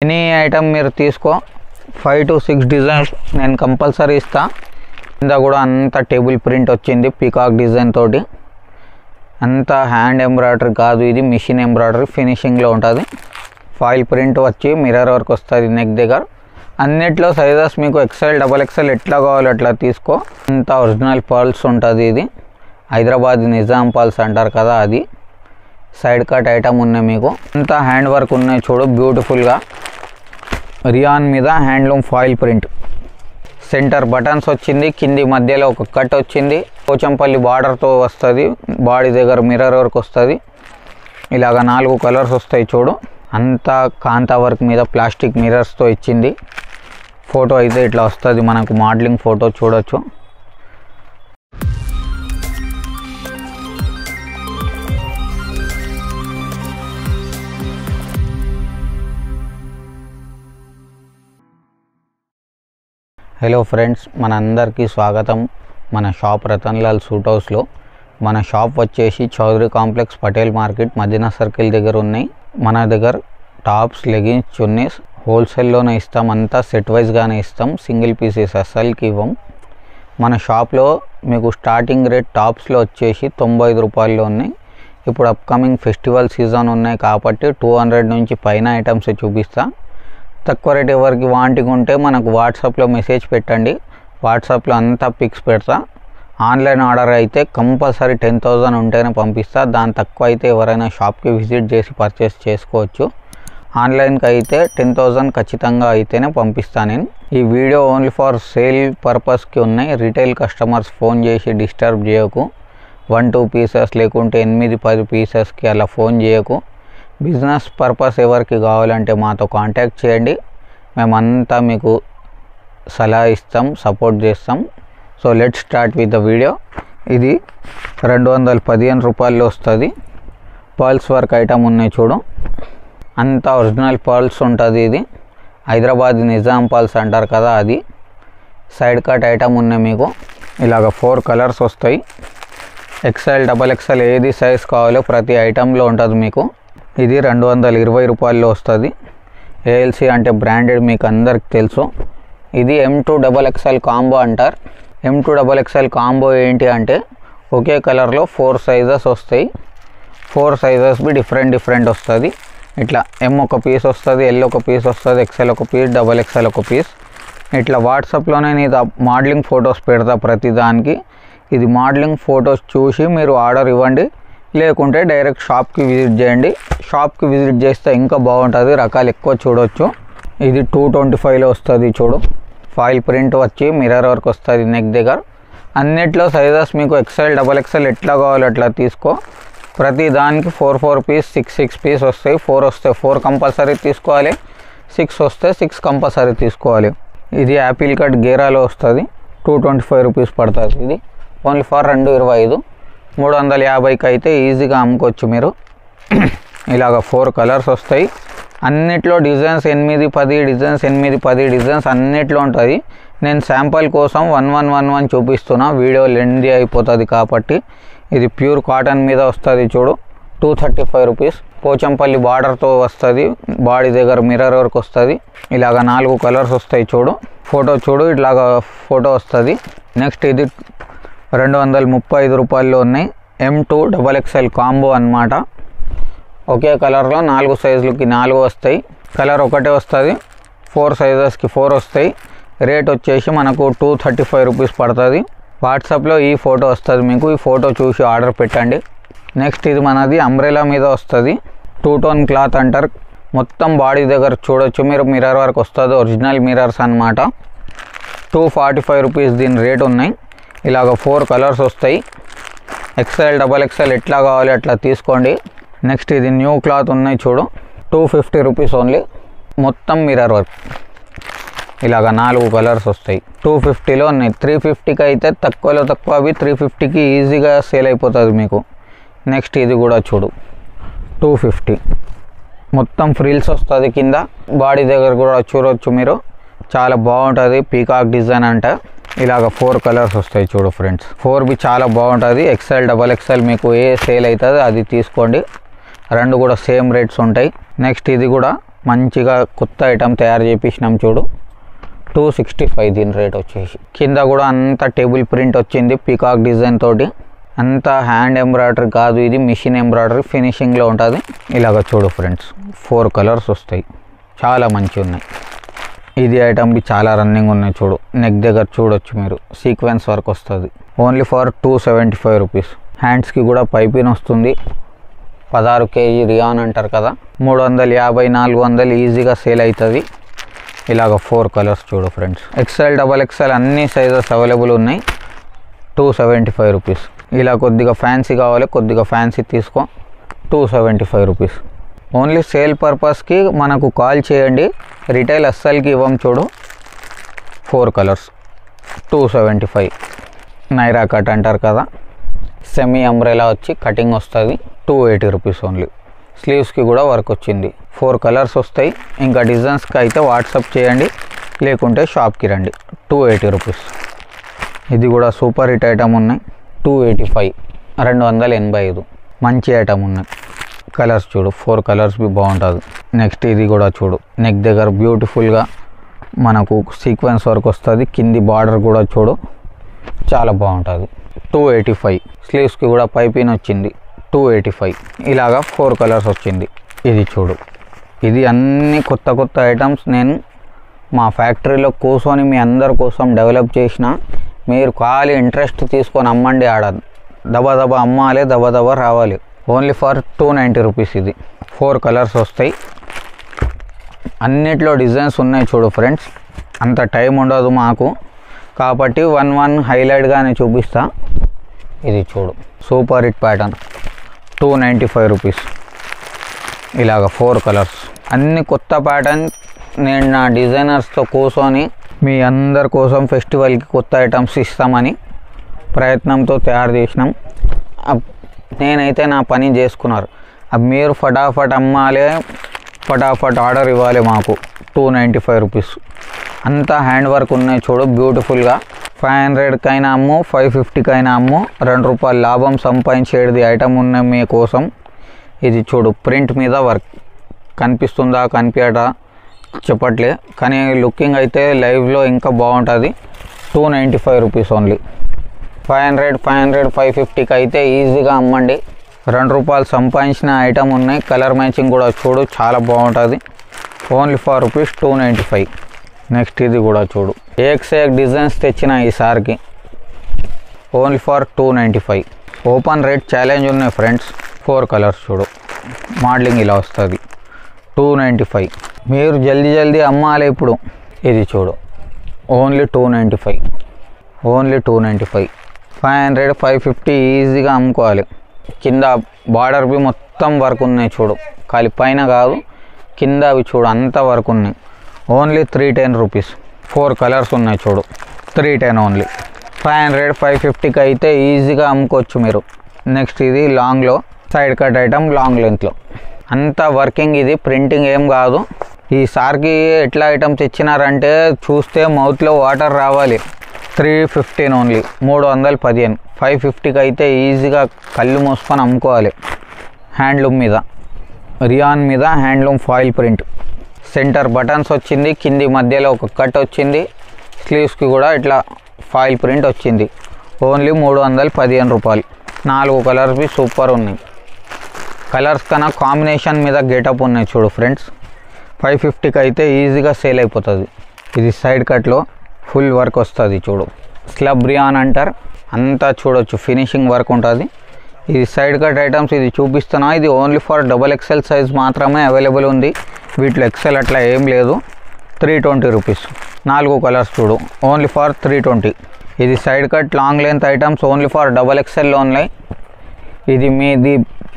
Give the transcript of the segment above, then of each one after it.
any item మీరు తీసుకో five to six designs నేను కంపల్సరీ ఇస్తా కింద కూడా అంత టేబుల్ ప్రింట్ వచ్చింది పీకాక్ డిజైన్ తోటి అంత హ్యాండ్ ఎంబ్రాయిడరీ కాదు ఇది మిషన్ ఎంబ్రాయిడరీ ఫినిషింగ్లో ఉంటుంది ఫాయిల్ ప్రింట్ వచ్చి మిర్రర్ వర్క్ వస్తుంది నెక్ దగ్గర అన్నిట్లో సైజెస్ మీకు ఎక్సెల్ డబల్ ఎక్సెల్ ఎట్లా కావాలో అట్లా తీసుకో అంత ఒరిజినల్ పర్ల్స్ ఉంటుంది ఇది హైదరాబాద్ నిజాం పర్ల్స్ అంటారు కదా అది సైడ్ కట్ ఐటమ్ ఉన్నాయి మీకు అంత హ్యాండ్ వర్క్ ఉన్నాయి చూడు బ్యూటిఫుల్గా రియాన్ మీద handloom foil print centre buttons వచ్చింది కింది మధ్యలో ఒక కట్ వచ్చింది పోచంపల్లి బార్డర్తో వస్తుంది బాడీ దగ్గర మిర్రర్ వర్క్ వస్తుంది ఇలాగ నాలుగు కలర్స్ వస్తాయి చూడు అంతా కాంతా వర్క్ మీద ప్లాస్టిక్ మిర్రర్స్తో ఇచ్చింది ఫోటో అయితే ఇట్లా వస్తుంది మనకు మోడలింగ్ ఫోటో చూడొచ్చు హలో ఫ్రెండ్స్ మన అందరికీ స్వాగతం మన షాప్ రతన్లాల్ సూట్ హౌస్లో మన షాప్ వచ్చేసి Chaudhary complex Patel market Madina circle దగ్గర ఉన్నాయి మన దగ్గర టాప్స్ లెగిన్స్ చున్నీస్ హోల్సేల్లోనే ఇస్తాం అంతా సెట్ వైజ్గానే ఇస్తాం సింగిల్ పీసెస్ అస్సలకి ఇవ్వం మన షాప్లో మీకు స్టార్టింగ్ రేట్ టాప్స్లో వచ్చేసి తొంభై ఐదు రూపాయల్లో ఉన్నాయి ఇప్పుడు అప్కమింగ్ ఫెస్టివల్ సీజన్ ఉన్నాయి కాబట్టి టూ హండ్రెడ్ నుంచి పైన ఐటమ్స్ చూపిస్తా తక్కువ రేట్ ఎవరికి వాంటింగ్ ఉంటే మనకు వాట్సాప్లో మెసేజ్ పెట్టండి వాట్సాప్లో అంతా పిక్స్ పెడతా ఆన్లైన్ ఆర్డర్ అయితే కంపల్సరీ టెన్ థౌజండ్ ఉంటేనే పంపిస్తా దాని తక్కువ అయితే ఎవరైనా షాప్కి విజిట్ చేసి పర్చేస్ చేసుకోవచ్చు ఆన్లైన్కి అయితే టెన్ థౌజండ్ ఖచ్చితంగా అయితేనే పంపిస్తాను నేను ఈ వీడియో ఓన్లీ ఫర్ సేల్ పర్పస్కి ఉన్నాయి రిటైల్ కస్టమర్స్ ఫోన్ చేసి డిస్టర్బ్ చేయకు వన్ టూ పీసెస్ లేకుంటే ఎనిమిది పది పీసెస్కి అలా ఫోన్ చేయకు బిజినెస్ పర్పస్ ఎవరికి కావాలంటే మాతో కాంటాక్ట్ చేయండి మేమంతా మీకు సలహా ఇస్తాం సపోర్ట్ చేస్తాం so let start with the video ఇది రెండు వందల పదిహేను రూపాయల్లో వస్తుంది పర్ల్స్ వర్క్ ఐటమ్ ఉన్నాయి చూడు అంతా ఒరిజినల్ పర్ల్స్ ఉంటుంది ఇది హైదరాబాద్ నిజాం పర్ల్స్ అంటారు కదా అది సైడ్ కట్ ఐటమ్ ఉన్నాయి మీకు ఇలాగ ఫోర్ కలర్స్ వస్తాయి ఎక్సెల్ డబల్ ఎక్సెల్ ఏది సైజ్ కావాలో ప్రతి ఐటెంలో ఉంటుంది మీకు ఇది రెండు వందల ఇరవై రూపాయల్లో వస్తుంది ఏఎల్సి అంటే బ్రాండెడ్ మీకు అందరికి తెలుసు ఇది M two double XL combo అంటారు M two double XL combo ఏంటి అంటే ఒకే కలర్లో ఫోర్ సైజెస్ వస్తాయి four sizes be different different వస్తుంది ఇట్లా ఎం ఒక పీస్ వస్తుంది ఎల్ ఒక పీస్ వస్తుంది ఎక్సెల్ ఒక పీస్ డబల్ ఎక్స్ఎల్ ఒక పీస్ ఇట్లా వాట్సాప్లోనే నేను మోడలింగ్ ఫొటోస్ పెడతా ప్రతి దానికి ఇది మోడలింగ్ ఫొటోస్ చూసి మీరు ఆర్డర్ ఇవ్వండి లేకుంటే డైరెక్ట్ షాప్కి విజిట్ చేయండి షాప్కి విజిట్ చేస్తే ఇంకా బాగుంటుంది రకాలు ఎక్కువ చూడొచ్చు ఇది టూ ట్వంటీ ఫైవ్లో వస్తుంది చూడు ఫాయిల్ ప్రింట్ వచ్చి మిర్రర్ వర్క్ వస్తుంది నెక్ దగ్గర అన్నిట్లో సైజెస్ మీకు ఎక్సెల్ డబల్ ఎక్సెల్ ఎట్లా కావాలో అట్లా తీసుకో ప్రతి దానికి four four piece six six piece వస్తాయి ఫోర్ వస్తాయి ఫోర్ కంపల్సరీ తీసుకోవాలి సిక్స్ వస్తే సిక్స్ కంపల్సరీ తీసుకోవాలి ఇది యాపిల్ కట్ గేరాలో వస్తుంది టూ ట్వంటీ ఫైవ్ రూపీస్ పడుతుంది ఇది ఓన్లీ ఫర్ రెండు ఇరవై ఐదు మూడు వందల యాభైకి అయితే ఈజీగా అమ్ముకోవచ్చు మీరు ఇలాగ ఫోర్ కలర్స్ వస్తాయి అన్నిట్లో డిజైన్స్ ఎనిమిది పది డిజైన్స్ ఎనిమిది పది డిజైన్స్ అన్నిట్లో ఉంటుంది నేను శాంపుల్ కోసం వన్ వన్ వన్ వన్ చూపిస్తున్నా వీడియో లెంది అయిపోతుంది కాబట్టి ఇది ప్యూర్ కాటన్ మీద వస్తుంది చూడు two thirty five rupees Pochampally బార్డర్తో వస్తుంది బాడీ దగ్గర మిర్రర్ వర్క్ వస్తుంది ఇలాగ నాలుగు కలర్స్ వస్తాయి చూడు ఫోటో చూడు ఇట్లాగా ఫోటో వస్తుంది నెక్స్ట్ ఇది రెండు వందల ముప్పై ఐదు రూపాయల్లో ఉన్నాయి M two double XL combo అనమాట ఒకే కలర్లో నాలుగు సైజులకి నాలుగు వస్తాయి కలర్ ఒకటే వస్తుంది ఫోర్ సైజెస్కి ఫోర్ వస్తాయి రేట్ వచ్చేసి మనకు టూ థర్టీ ఫైవ్ రూపీస్ పడుతుంది వాట్సాప్లో ఈ ఫోటో వస్తుంది మీకు ఈ ఫోటో చూసి ఆర్డర్ పెట్టండి నెక్స్ట్ ఇది మనది అంబ్రెలా మీద వస్తుంది టూ టోన్ క్లాత్ అంటారు మొత్తం బాడీ దగ్గర చూడొచ్చు మీరు మిర్రర్ వర్క్ వస్తుంది ఒరిజినల్ మిర్రర్స్ అనమాట టూ ఫార్టీ ఫైవ్ రూపీస్ దీని రేట్ ఉన్నాయి ఇలాగ ఫోర్ కలర్స్ వస్తాయి ఎక్స్ఎల్ డబల్ ఎక్స్ఎల్ ఎట్లా కావాలి అట్లా తీసుకోండి నెక్స్ట్ ఇది న్యూ క్లాత్ ఉన్నాయి చూడు టూ ఫిఫ్టీ రూపీస్ ఓన్లీ మొత్తం మిర్రర్ వర్క్ ఇలాగ నాలుగు కలర్స్ వస్తాయి టూ ఫిఫ్టీలో ఉన్నాయి త్రీ ఫిఫ్టీకి అయితే తక్కువలో తక్కువ అవి త్రీ ఫిఫ్టీకి ఈజీగా సేల్ అయిపోతుంది మీకు నెక్స్ట్ ఇది కూడా చూడు టూ ఫిఫ్టీ మొత్తం ఫ్రిల్స్ వస్తుంది కింద బాడీ దగ్గర కూడా చూడవచ్చు మీరు చాలా బాగుంటుంది పీకాక్ డిజైన్ అంటే ఇలాగ ఫోర్ కలర్స్ వస్తాయి చూడు ఫ్రెండ్స్ ఫోర్ బి చాలా బాగుంటుంది ఎక్సెల్ డబల్ ఎక్సెల్ మీకు ఏ సేల్ అవుతుంది అది తీసుకోండి రెండు కూడా సేమ్ రేట్స్ ఉంటాయి నెక్స్ట్ ఇది కూడా మంచిగా కొత్త ఐటమ్ తయారు చేపించినాం చూడు టూ సిక్స్టీ ఫైవ్ దీని రేట్ వచ్చేసి కింద కూడా అంత టేబుల్ ప్రింట్ వచ్చింది పీకాక్ డిజైన్ తోటి అంత హ్యాండ్ ఎంబ్రాయిడరీ కాదు ఇది మిషన్ ఎంబ్రాయిడరీ ఫినిషింగ్లో ఉంటుంది ఇలాగ చూడు ఫ్రెండ్స్ ఫోర్ కలర్స్ వస్తాయి చాలా మంచిగా ఉన్నాయి ఇది ఐటమ్కి చాలా రన్నింగ్ ఉన్నాయి చూడు నెక్ దగ్గర చూడొచ్చు మీరు సీక్వెన్స్ వర్క్ వస్తుంది only for two seventy five rupees హ్యాండ్స్కి కూడా పైపిన్ వస్తుంది పదహారు కేజీ రియాన్ అంటారు కదా మూడు వందల యాభై నాలుగు వందలు ఈజీగా సేల్ అవుతుంది ఇలాగ ఫోర్ కలర్స్ చూడు ఫ్రెండ్స్ ఎక్సెల్ డబల్ ఎక్సెల్ అన్ని సైజెస్ అవైలబుల్ ఉన్నాయి టూ సెవెంటీ ఫైవ్ రూపీస్ ఇలా కొద్దిగా ఫ్యాన్సీ కావాలి కొద్దిగా ఫ్యాన్సీ తీసుకో two seventy five rupees only sale పర్పస్కి మనకు కాల్ చేయండి రిటైల్ అస్సలకి ఇవ్వం చూడు four colours two seventy five Naira cut అంటారు కదా సెమీ అంబ్రెలా వచ్చి కటింగ్ వస్తుంది టూ ఎయిటీ రూపీస్ ఓన్లీ స్లీవ్స్కి కూడా వర్క్ వచ్చింది ఫోర్ కలర్స్ వస్తాయి ఇంకా డిజైన్స్కి అయితే వాట్సాప్ చేయండి లేకుంటే షాప్కి రండి టూ ఎయిటీ రూపీస్ ఇది కూడా సూపర్ హిట్ ఐటమ్ ఉన్నాయి టూ ఎయిటీ ఫైవ్ రెండు వందల ఎనభై ఐదు మంచి ఐటమ్ ఉన్నాయి కలర్స్ చూడు ఫోర్ కలర్స్ బి బాగుంటుంది నెక్స్ట్ ఇది కూడా చూడు నెక్ దగ్గర బ్యూటిఫుల్గా మనకు సీక్వెన్స్ వర్క్ వస్తుంది కింది బార్డర్ కూడా చూడు చాలా బాగుంటుంది టూ ఎయిటీ ఫైవ్ స్లీవ్స్కి కూడా పైపిన్ వచ్చింది టూ ఎయిటీ ఫైవ్ ఇలాగా ఫోర్ కలర్స్ వచ్చింది ఇది చూడు ఇది అన్ని కొత్త కొత్త ఐటమ్స్ నేను మా ఫ్యాక్టరీలో కూర్చొని మీ అందరి కోసం డెవలప్ చేసిన మీరు ఖాళీ ఇంట్రెస్ట్ తీసుకొని అమ్మండి ఆడ దబా దబా అమ్మాలి దబా దబా రావాలి only for two ninety rupees ఇది ఫోర్ కలర్స్ వస్తాయి అన్నిట్లో డిజైన్స్ ఉన్నాయి చూడు ఫ్రెండ్స్ అంత టైం ఉండదు మాకు కాబట్టి వన్ వన్ హైలైట్గానే చూపిస్తా ఇది చూడు super hit pattern two ninety five rupees ఇలాగ ఫోర్ కలర్స్ అన్ని కొత్త ప్యాటర్న్ నేను నా డిజైనర్స్తో కూర్చొని మీ అందరి కోసం ఫెస్టివల్కి కొత్త ఐటమ్స్ ఇస్తామని ప్రయత్నంతో తయారు చేసినాం అబ్ నేనైతే నా పని చేసుకున్నారు అవి మీరు ఫటాఫట్ అమ్మాలి ఫటాఫట్ ఆర్డర్ ఇవ్వాలి మాకు టూ నైంటీ ఫైవ్ రూపీస్ అంతా హ్యాండ్ వర్క్ ఉన్నాయి చూడు బ్యూటిఫుల్గా ఫైవ్ హండ్రెడ్కైనా అమ్ము ఫైవ్ ఫిఫ్టీకైనా అమ్ము రెండు రూపాయలు లాభం సంపాదించేది ఐటమ్ ఉన్నాయి మీ కోసం ఇది చూడు ప్రింట్ మీద వర్క్ కనిపిస్తుందా కనిపించడా చెప్పట్లే కానీ లుకింగ్ అయితే లైవ్లో ఇంకా బాగుంటుంది two ninety five rupees only five hundred five hundred five ఫిఫ్టీకి అయితే ఈజీగా అమ్మండి రెండు రూపాయలు సంపాదించిన ఐటమ్ ఉన్నాయి కలర్ మ్యాచింగ్ కూడా చూడు చాలా బాగుంటుంది only for rupees two ninety five next ఇది కూడా చూడు ఏక్స్ ఏక్ డిజైన్స్ తెచ్చిన ఈసారికి only for two ninety five open rate challenge ఉన్నాయి ఫ్రెండ్స్ ఫోర్ కలర్స్ చూడు మోడలింగ్ ఇలా వస్తుంది టూ నైంటీ ఫైవ్ మీరు జల్దీ జల్దీ అమ్మాలి ఇప్పుడు ఇది చూడు only two ninety five only two ninety five five hundred five fifty ఈజీగా అమ్ముకోవాలి కింద బార్డర్ బి మొత్తం వర్క్ ఉన్నాయి చూడు ఖాళీ పైన కాదు కింద అవి చూడు అంత వర్క్ ఉన్నాయి only three ten rupees four colours ఉన్నాయి చూడు three ten only five hundred five ఫిఫ్టీకి అయితే ఈజీగా అమ్ముకోవచ్చు మీరు నెక్స్ట్ ఇది లాంగ్లో సైడ్ కట్ ఐటమ్ లాంగ్ లెంత్లో అంత వర్కింగ్ ఇది ప్రింటింగ్ ఏం కాదు ఈసారికి ఎట్లా ఐటమ్ తెచ్చినారంటే చూస్తే మౌత్లో వాటర్ రావాలి త్రీ ఫిఫ్టీన్ ఓన్లీ మూడు వందలు పదిహేను ఫైవ్ ఫిఫ్టీకి అయితే ఈజీగా కళ్ళు మూసుకొని అమ్ముకోవాలి హ్యాండ్లూమ్ మీద రియాన్ మీద handloom foil print centre buttons వచ్చింది కింది మధ్యలో ఒక కట్ వచ్చింది స్లీవ్స్కి కూడా ఇట్లా ఫాయిల్ ప్రింట్ వచ్చింది ఓన్లీ మూడు వందలు పదిహేను రూపాయలు నాలుగు కలర్స్వి సూపర్ ఉన్నాయి కలర్స్ కన్నా కాంబినేషన్ మీద గెటప్ ఉన్నాయి చూడు ఫ్రెండ్స్ ఫైవ్ ఫిఫ్టీకి అయితే ఈజీగా సేల్ అయిపోతుంది ఇది సైడ్ కట్లో ఫుల్ వర్క్ వస్తుంది చూడు స్లబ్ రియాన్ అంటారు అంతా చూడొచ్చు ఫినిషింగ్ వర్క్ ఉంటుంది ఇది సైడ్ కట్ ఐటమ్స్ ఇది చూపిస్తున్నా ఇది only for double XL size మాత్రమే అవైలబుల్ ఉంది వీటిలో ఎక్సెల్ అట్లా ఏం లేదు త్రీ ట్వంటీ రూపీస్ నాలుగు కలర్స్ చూడు ఓన్లీ ఫర్ త్రీ ట్వంటీ ఇది side cut long length items only for double ఎక్సెల్లో ఉన్నాయి ఇది మీది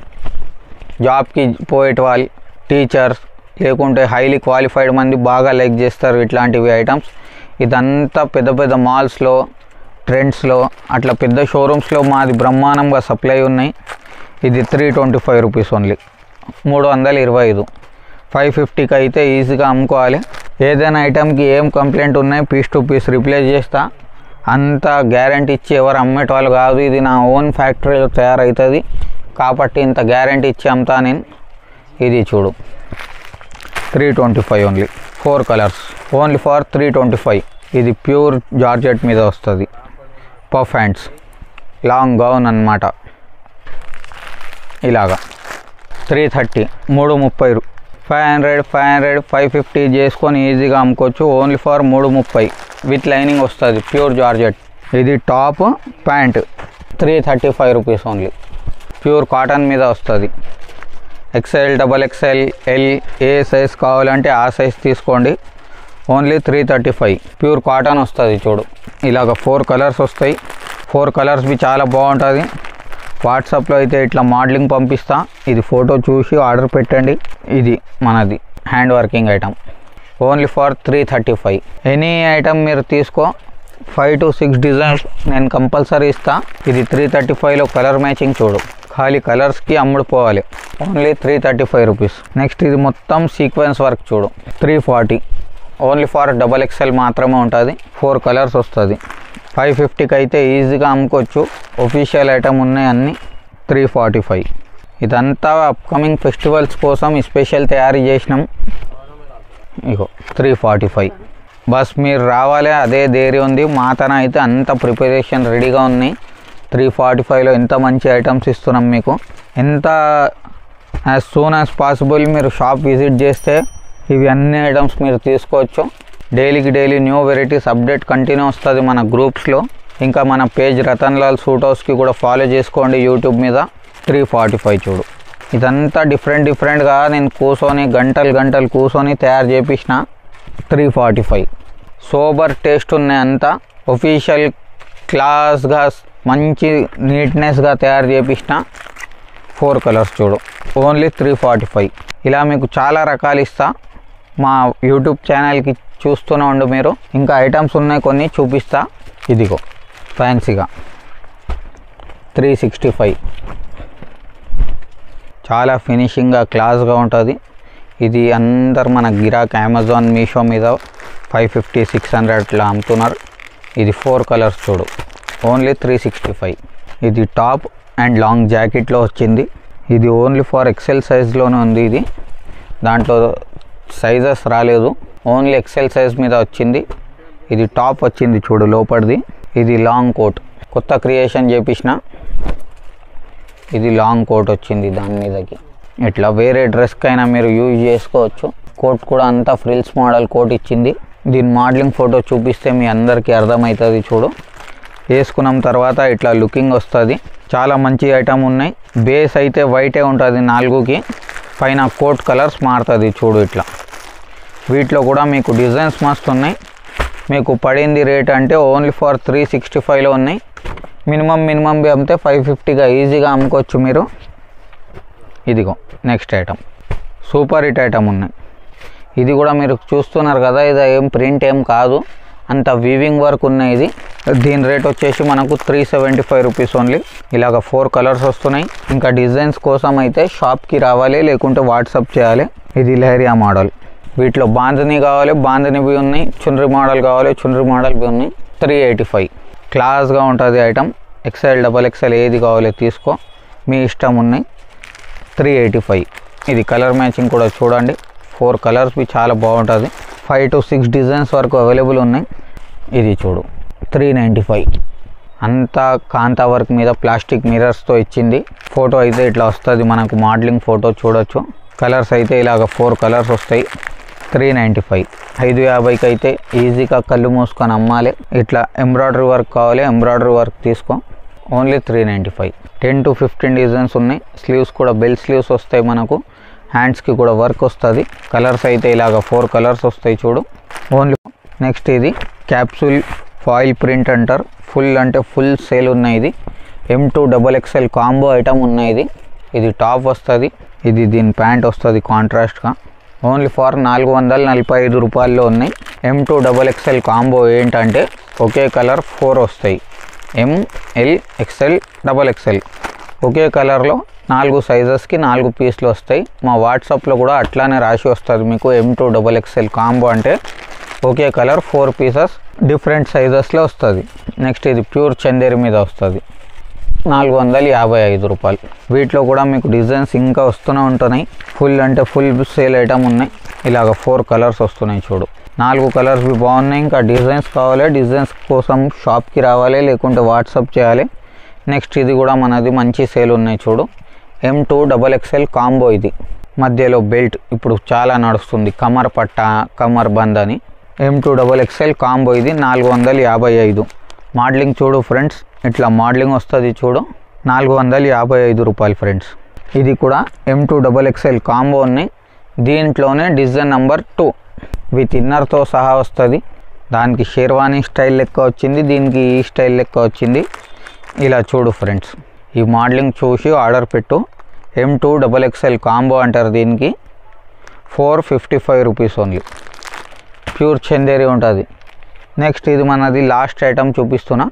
జాబ్కి పోయేటి వాళ్ళు టీచర్స్ లేకుంటే హైలీ క్వాలిఫైడ్ మంది బాగా లైక్ చేస్తారు ఇట్లాంటివి ఐటమ్స్ ఇదంతా పెద్ద పెద్ద మాల్స్లో ట్రెండ్స్లో అట్లా పెద్ద షోరూమ్స్లో మాది బ్రహ్మాండంగా సప్లై ఉన్నాయి ఇది three twenty five rupees only మూడు వందల ఇరవై ఐదు ఫైవ్ ఫిఫ్టీకి అయితే ఈజీగా అమ్ముకోవాలి ఏదైనా ఐటమ్కి ఏం కంప్లైంట్ ఉన్నాయి పీస్ టు పీస్ రిప్లేస్ చేస్తా అంత గ్యారంటీ ఇచ్చి ఎవరు అమ్మేటోళ్ళు కాదు ఇది నా ఓన్ ఫ్యాక్టరీలో తయారవుతుంది కాబట్టి ఇంత గ్యారంటీ ఇచ్చి అమ్ముతా నేను ఇది చూడు three twenty five only four colours only for three twenty five ఇది ప్యూర్ జార్జెట్ మీద వస్తుంది పఫ్ హ్యాండ్స్ లాంగ్ గౌన్ అన్నమాట ఇలాగా త్రీ థర్టీ మూడు ముప్పై five hundred five hundred five fifty చేసుకొని ఈజీగా అమ్ముకోవచ్చు ఓన్లీ ఫర్ మూడు ముప్పై విత్ లైనింగ్ వస్తుంది ప్యూర్ జార్జెట్ ఇది top pant three thirty five rupees only pure cotton మీద వస్తుంది ఎక్స్ఎల్ డబల్ ఎక్స్ఎల్ ఎల్ ఏ సైజ్ కావాలంటే ఆ సైజ్ తీసుకోండి only three thirty five pure cotton వస్తుంది చూడు ఇలాగ ఫోర్ కలర్స్ వస్తాయి ఫోర్ కలర్స్ బి చాలా బాగుంటుంది వాట్సాప్లో అయితే ఇట్లా మోడలింగ్ పంపిస్తా ఇది ఫోటో చూసి ఆర్డర్ పెట్టండి ఇది మనది hand working item only for three thirty five any item మీరు తీసుకో ఫైవ్ టు సిక్స్ డిజైన్స్ నేను కంపల్సరీ ఇస్తా ఇది త్రీ థర్టీ ఫైవ్లో కలర్ మ్యాచింగ్ చూడు ఖాళీ కలర్స్కి అమ్ముడు పోవాలి only three thirty five rupees next ఇది మొత్తం సీక్వెన్స్ వర్క్ చూడు three forty only for double XL మాత్రమే ఉంటుంది ఫోర్ కలర్స్ వస్తుంది ఫైవ్ ఫిఫ్టీకి అయితే ఈజీగా అమ్ముకోవచ్చు ఒఫీషియల్ ఐటమ్ ఉన్నాయి అన్నీ త్రీ ఫార్టీ ఫైవ్ ఇదంతా అప్కమింగ్ ఫెస్టివల్స్ కోసం స్పెషల్ తయారు చేసినాం ఇగో త్రీ ఫార్టీ ఫైవ్ బస్ మీరు రావాలి అదే దేరి ఉంది మా తన అయితే అంత ప్రిపరేషన్ రెడీగా ఉన్నాయి త్రీ ఫార్టీ ఫైవ్లో ఎంత మంచి ఐటమ్స్ ఇస్తున్నాం మీకు ఎంత యాజ్ సూన్ యాజ్ పాసిబుల్ మీరు షాప్ విజిట్ చేస్తే ఇవి అన్ని ఐటమ్స్ మీరు తీసుకోవచ్చు డైలీకి daily new varieties update continue వస్తుంది మన గ్రూప్స్లో ఇంకా మన పేజ్ రతన్ లాల్ సూట్ హౌస్కి కూడా ఫాలో చేసుకోండి యూట్యూబ్ మీద త్రీ ఫార్టీ ఫైవ్ చూడు ఇదంతా డిఫరెంట్ డిఫరెంట్గా నేను కూర్చొని గంటలు గంటలు కూర్చొని తయారు చేపించిన three forty five sober taste ఉన్నాయి అంతా ఒఫీషియల్ క్లాస్గా మంచి నీట్నెస్గా తయారు చేపించిన ఫోర్ కలర్స్ చూడు ఓన్లీ త్రీ ఫార్టీ ఫైవ్ ఇలా మీకు చాలా రకాలు ఇస్తా మా యూట్యూబ్ ఛానల్కి చూస్తూనే ఉండు మీరు ఇంకా ఐటమ్స్ ఉన్నాయి కొన్ని చూపిస్తా ఇదిగో ఫ్యాన్సీగా త్రీ సిక్స్టీ ఫైవ్ చాలా ఫినిషింగ్గా క్లాస్గా ఉంటుంది ఇది అందరు మన గిరాక్ అమెజాన్ మీషో మీద ఫైవ్ ఫిఫ్టీ సిక్స్ హండ్రెడ్ అట్లా అమ్ముతున్నారు ఇది ఫోర్ కలర్స్ చూడు ఓన్లీ త్రీ సిక్స్టీ ఫైవ్ ఇది టాప్ అండ్ లాంగ్ జాకెట్లో వచ్చింది ఇది ఓన్లీ ఫర్ ఎక్సెల్ సైజ్లోనే ఉంది ఇది దాంట్లో సైజెస్ రాలేదు ఓన్లీ ఎక్సెల్ సైజ్ మీద వచ్చింది ఇది టాప్ వచ్చింది చూడు లోపలిది ఇది లాంగ్ కోట్ కొత్త క్రియేషన్ చేపించిన ఇది లాంగ్ కోట్ వచ్చింది దాని మీదకి ఇట్లా వేరే డ్రెస్కైనా మీరు యూజ్ చేసుకోవచ్చు కోట్ కూడా అంతా ఫ్రిల్స్ మోడల్ కోట్ ఇచ్చింది దీని మోడలింగ్ ఫోటో చూపిస్తే మీ అందరికీ అర్థమవుతుంది చూడు వేసుకున్నాం తర్వాత ఇట్లా లుకింగ్ వస్తుంది చాలా మంచి ఐటమ్ ఉన్నాయి బేస్ అయితే వైటే ఉంటుంది నాలుగుకి పైన కోట్ కలర్స్ మారుతుంది చూడు ఇట్లా వీటిలో కూడా మీకు డిజైన్స్ మస్తు ఉన్నాయి మీకు పడింది రేట్ అంటే ఓన్లీ ఫర్ త్రీ సిక్స్టీ ఫైవ్లో ఉన్నాయి మినిమం మినిమం అమ్మితే ఫైవ్ ఫిఫ్టీగా ఈజీగా అమ్ముకోవచ్చు మీరు ఇదిగో next item super hit item ఉన్నాయి ఇది కూడా మీరు చూస్తున్నారు కదా ఇది ఏం ప్రింట్ ఏం కాదు అంత వీవింగ్ వర్క్ ఉన్నాయి ఇది దీని రేట్ వచ్చేసి మనకు three seventy five rupees only ఇలాగ ఫోర్ కలర్స్ వస్తున్నాయి ఇంకా డిజైన్స్ కోసం అయితే షాప్కి రావాలి లేకుంటే వాట్సాప్ చేయాలి ఇది లహరియా మోడల్ వీటిలో బాంధని కావాలి బాంధనివి ఉన్నాయి చున్రి మోడల్ కావాలి చున్రి మోడల్వి ఉన్నాయి త్రీ ఎయిటీ ఫైవ్ క్లాస్గా ఉంటుంది ఐటమ్ ఎక్సెల్ డబల్ ఎక్సెల్ ఏది కావాలో తీసుకో మీ ఇష్టం ఉన్నాయి త్రీ ఎయిటీ ఫైవ్ ఇది కలర్ మ్యాచింగ్ కూడా చూడండి ఫోర్ కలర్స్వి చాలా బాగుంటుంది ఫైవ్ టు సిక్స్ డిజైన్స్ వరకు అవైలబుల్ ఉన్నాయి ఇది చూడు త్రీ నైంటీ ఫైవ్ అంతా కాంతా వర్క్ మీద ప్లాస్టిక్ మిరర్స్తో ఇచ్చింది ఫోటో అయితే ఇట్లా వస్తుంది మనకు మోడలింగ్ ఫోటో చూడొచ్చు కలర్స్ అయితే ఇలాగ ఫోర్ కలర్స్ వస్తాయి త్రీ నైంటీ ఫైవ్ ఐదు యాభైకి అయితే ఈజీగా కళ్ళు మూసుకొని అమ్మాలి ఇట్లా ఎంబ్రాయిడరీ వర్క్ కావాలి ఎంబ్రాయిడరీ వర్క్ తీసుకో only three ninety five ten to fifteen designs ఉన్నాయి స్లీవ్స్ కూడా బెల్ స్లీవ్స్ వస్తాయి మనకు హ్యాండ్స్కి కూడా వర్క్ వస్తుంది కలర్స్ అయితే ఇలాగ ఫోర్ కలర్స్ వస్తాయి చూడు ఓన్లీ నెక్స్ట్ ఇది క్యాప్సూల్ ఫాయిల్ ప్రింట్ అంటారు ఫుల్ అంటే ఫుల్ సేల్ ఉన్నాయి ఇది M two double XL combo item ఉన్నాయి ఇది ఇది టాప్ వస్తుంది ఇది దీని ప్యాంట్ వస్తుంది కాంట్రాస్ట్గా ఓన్లీ ఫర్ నాలుగు వందల నలభై ఐదు రూపాయల్లో ఉన్నాయి M two double XL combo ఏంటంటే ఒకే కలర్ ఫోర్ వస్తాయి M L XL double XL ఒకే కలర్లో నాలుగు సైజెస్కి నాలుగు పీస్లు వస్తాయి మా వాట్సాప్లో కూడా అట్లానే రాసి వస్తుంది మీకు M two double XL combo అంటే ఒకే కలర్ ఫోర్ పీసెస్ డిఫరెంట్ సైజెస్లో వస్తుంది నెక్స్ట్ ఇది ప్యూర్ చందేరి మీద వస్తుంది నాలుగు వందల యాభై ఐదు రూపాయలు వీటిలో కూడా మీకు డిజైన్స్ ఇంకా వస్తూనే ఉంటున్నాయి ఫుల్ అంటే ఫుల్ సేల్ ఐటమ్ ఉన్నాయి ఇలాగ ఫోర్ కలర్స్ వస్తున్నాయి చూడు నాలుగు కలర్స్ బాగున్నాయి ఇంకా డిజైన్స్ కావాలి డిజైన్స్ కోసం షాప్కి రావాలి లేకుంటే వాట్సాప్ చేయాలి నెక్స్ట్ ఇది కూడా మనది మంచి సేల్ ఉన్నాయి చూడు M two double XL combo ఇది మధ్యలో బెల్ట్ ఇప్పుడు చాలా నడుస్తుంది కమర్ పట్ట కమర్ బంద్ అని M two double XL combo ఇది నాలుగు వందల యాభై ఐదు మోడలింగ్ చూడు ఫ్రెండ్స్ ఇట్లా మోడలింగ్ వస్తుంది చూడు నాలుగు వందల యాభై ఐదు రూపాయలు ఫ్రెండ్స్ ఇది కూడా M two double XL combo ఉన్నాయి దీంట్లోనే డిజైన్ నెంబర్ టూ విత్ ఇన్నర్తో సహా వస్తుంది దానికి షేర్వానీ స్టైల్ లెక్క వచ్చింది దీనికి ఈ స్టైల్ లెక్క వచ్చింది ఇలా చూడు ఫ్రెండ్స్ ఈ మోడలింగ్ చూసి ఆర్డర్ పెట్టు M two double XL combo అంటారు దీనికి four fifty five rupees only pure Chanderi ఉంటుంది నెక్స్ట్ ఇది మనది లాస్ట్ ఐటమ్ చూపిస్తున్నా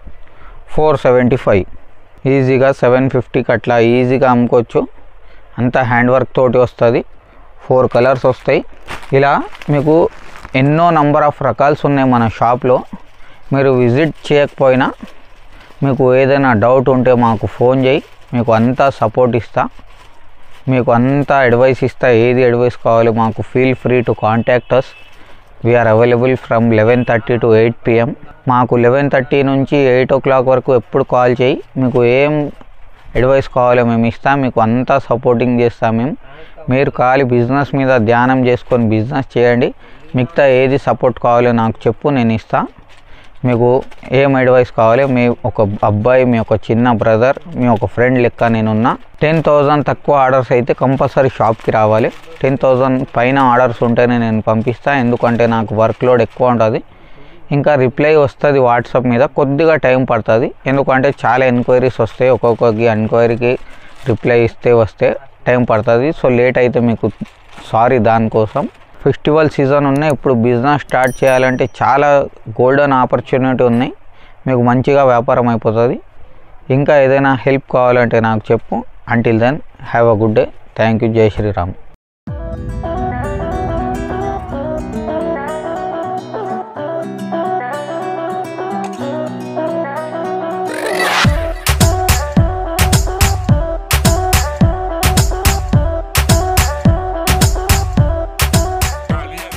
ఫోర్ సెవెంటీ ఫైవ్ ఈజీగా సెవెన్ ఫిఫ్టీకి అట్లా ఈజీగా అమ్ముకోవచ్చు అంతా హ్యాండ్ వర్క్ తోటి వస్తుంది ఫోర్ కలర్స్ వస్తాయి ఇలా మీకు ఎన్నో నంబర్ ఆఫ్ రకాల్స్ ఉన్నాయి మన షాప్లో మీరు విజిట్ చేయకపోయినా మీకు ఏదైనా డౌట్ ఉంటే మాకు ఫోన్ చేయి మీకు అంతా సపోర్ట్ ఇస్తా మీకు అంతా అడ్వైస్ ఇస్తా ఏది అడ్వైస్ కావాలి మాకు feel free to contact us we are available from eleven thirty to eight PM మాకు లెవెన్ థర్టీ నుంచి ఎయిట్ ఓ క్లాక్ వరకు ఎప్పుడు కాల్ చేయి మీకు ఏం అడ్వైస్ కావాలో మేము ఇస్తాం మీకు అంతా సపోర్టింగ్ చేస్తాం మేము మీరు ఖాళీ బిజినెస్ మీద ధ్యానం చేసుకొని బిజినెస్ చేయండి మిగతా ఏది సపోర్ట్ కావాలో నాకు చెప్పు నేను ఇస్తా మీకు ఏం అడ్వైస్ కావాలి మీ ఒక అబ్బాయి మీ ఒక చిన్న బ్రదర్ మీ ఒక ఫ్రెండ్ లెక్క నేనున్నా టెన్ థౌజండ్ తక్కువ ఆర్డర్స్ అయితే కంపల్సరీ షాప్కి రావాలి టెన్ థౌజండ్ పైన ఆర్డర్స్ ఉంటేనే నేను పంపిస్తాను ఎందుకంటే నాకు వర్క్ లోడ్ ఎక్కువ ఉంటుంది ఇంకా రిప్లై వస్తుంది వాట్సాప్ మీద కొద్దిగా టైం పడుతుంది ఎందుకంటే చాలా ఎంక్వైరీస్ వస్తాయి ఒక్కొక్కకి ఎంక్వైరీకి రిప్లై ఇస్తే వస్తే టైం పడుతుంది సో లేట్ అయితే మీకు సారీ దానికోసం ఫెస్టివల్ సీజన్ ఉన్నాయి ఇప్పుడు బిజినెస్ స్టార్ట్ చేయాలంటే చాలా గోల్డెన్ ఆపర్చునిటీ ఉన్నాయి మీకు మంచిగా వ్యాపారం అయిపోతుంది ఇంకా ఏదైనా హెల్ప్ కావాలంటే నాకు చెప్పు until then have a good day thank you జై శ్రీరామ్